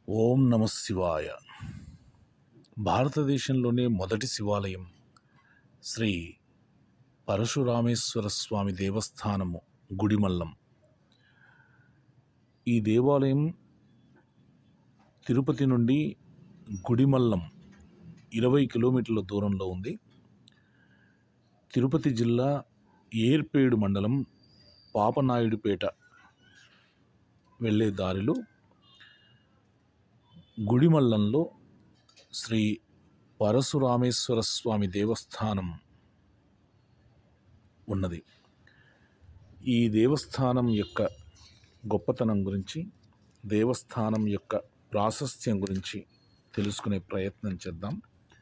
ఓం నమ శివాయ భారతదేశంలోనే మొదటి శివాలయం శ్రీ పరశురామేశ్వర స్వామి దేవస్థానము గుడిమల్లం ఈ దేవాలయం తిరుపతి నుండి గుడిమల్లం ఇరవై కిలోమీటర్ల దూరంలో ఉంది తిరుపతి జిల్లా ఏర్పేడు మండలం పాపనాయుడుపేట వెళ్ళే దారిలో గుడిమల్లంలో శ్రీ పరశురామేశ్వర స్వామి దేవస్థానం ఉన్నది ఈ దేవస్థానం యొక్క గొప్పతనం గురించి దేవస్థానం యొక్క ప్రాశస్త్యం గురించి తెలుసుకునే ప్రయత్నం చేద్దాం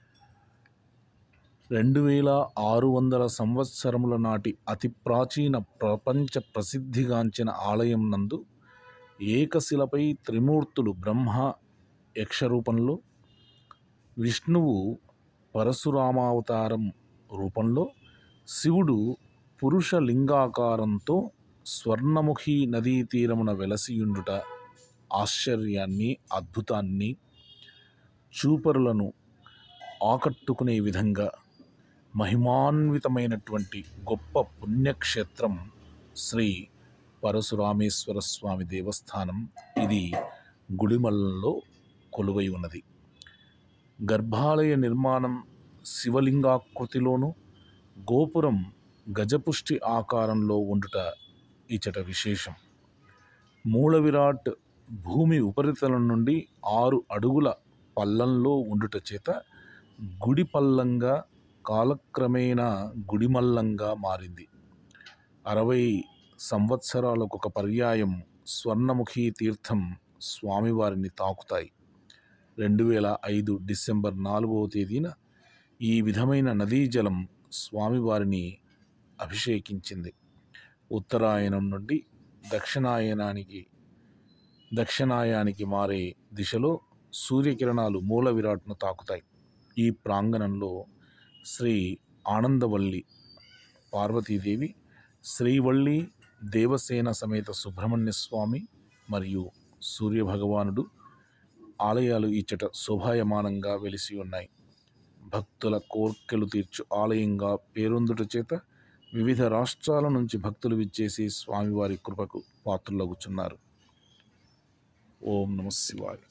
రెండు వేల ఆరు వందల సంవత్సరముల నాటి అతి ప్రాచీన ప్రపంచ ప్రసిద్ధిగాంచిన ఆలయం నందు ఏకశిలపై త్రిమూర్తులు బ్రహ్మ యక్షరూపంలో విష్ణువు పరశురామావతారం రూపంలో శివుడు పురుష లింగాకారంతో స్వర్ణముఖి నదీ తీరమున వెలసియుండుట ఆశ్చర్యాన్ని అద్భుతాన్ని చూపరులను ఆకట్టుకునే విధంగా మహిమాన్వితమైనటువంటి గొప్ప పుణ్యక్షేత్రం శ్రీ పరశురామేశ్వర స్వామి దేవస్థానం ఇది గుడిమల్లంలో కొలువై ఉన్నది గర్భాలయ నిర్మాణం శివలింగాకృతిలోను గోపురం గజపుష్టి ఆకారంలో ఉండుట ఇచట విశేషం మూల విరాట్ భూమి ఉపరితలం నుండి ఆరు అడుగుల పల్లంలో ఉండుట చేత గుడి పల్లంగా కాలక్రమేణా గుడిమల్లంగా మారింది అరవై సంవత్సరాలకు ఒక పర్యాయం స్వర్ణముఖి తీర్థం స్వామివారిని తాకుతాయి రెండు వేల ఐదు డిసెంబర్ నాలుగవ తేదీన ఈ విధమైన నదీ జలం స్వామివారిని అభిషేకించింది ఉత్తరాయణం నుండి దక్షిణాయనానికి దక్షిణాయానికి మారే దిశలో సూర్యకిరణాలు మూల విరాట్ను తాకుతాయి ఈ ప్రాంగణంలో శ్రీ ఆనందవల్లి పార్వతీదేవి శ్రీవల్లి దేవసేన సమేత సుబ్రహ్మణ్య స్వామి మరియు సూర్యభగవానుడు ఆలయాలు ఇచ్చట శోభాయమానంగా వెలిసి ఉన్నాయి భక్తుల కోర్కెలు తీర్చు ఆలయంగా పేరొందుట చేత వివిధ రాష్ట్రాల నుంచి భక్తులు విచ్చేసి స్వామివారి కృపకు పాత్రలగుచున్నారు ఓం నమ శివాయ